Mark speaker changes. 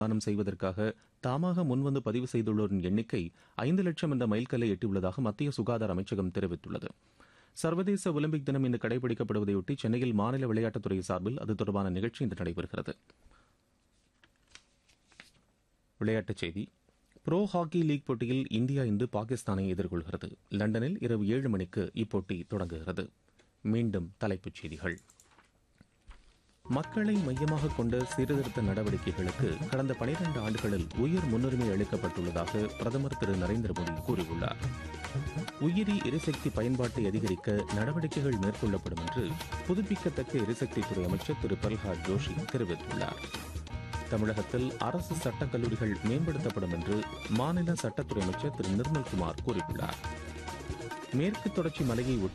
Speaker 1: தானம் செய்வதற்காக தாமாக முன்வந்து பதிவு செய்துள்ளோரின் எண்ணிக்கை ஐந்து லட்சம் என்ற மைல்கல்லை எட்டியுள்ளதாக மத்திய சுகாதார அமைச்சகம் தெரிவித்துள்ளது சர்வதேச ஒலிம்பிக் தினம் இன்று கடைபிடிக்கப்படுவதையொட்டி சென்னையில் மாநில விளையாட்டுத்துறை சார்பில் அது தொடர்பான நிகழ்ச்சி இன்று நடைபெறுகிறது விளையாட்டுச் செய்தி ப்ரோ ஹாக்கி லீக் போட்டியில் இந்தியா இன்று பாகிஸ்தானை எதிர்கொள்கிறது லண்டனில் இரவு ஏழு மணிக்கு இப்போட்டி தொடங்குகிறது மீண்டும் தலைப்புச் செய்திகள் மக்களை மையமாக கொண்ட சீர்திருத்த நடவடிக்கைகளுக்கு கடந்த பனிரண்டு ஆண்டுகளில் உயர் முன்னுரிமை அளிக்கப்பட்டுள்ளதாக பிரதமர் திரு நரேந்திர மோடி கூறியுள்ளார் உயிரி எரிசக்தி பயன்பாட்டை அதிகரிக்க நடவடிக்கைகள் மேற்கொள்ளப்படும் என்று புதுப்பிக்கத்தக்க எரிசக்தித்துறை அமைச்சர் திரு பிரல்ஹாத் ஜோஷி தெரிவித்துள்ளார் தமிழகத்தில் அரசு சட்டக் கல்லூரிகள் மேம்படுத்தப்படும் என்று மாநில சட்டத்துறை அமைச்சர் திரு நிர்மல்குமார் கூறியுள்ளார் மேற்கு தொடர்ச்சி மலையை ஒட்டி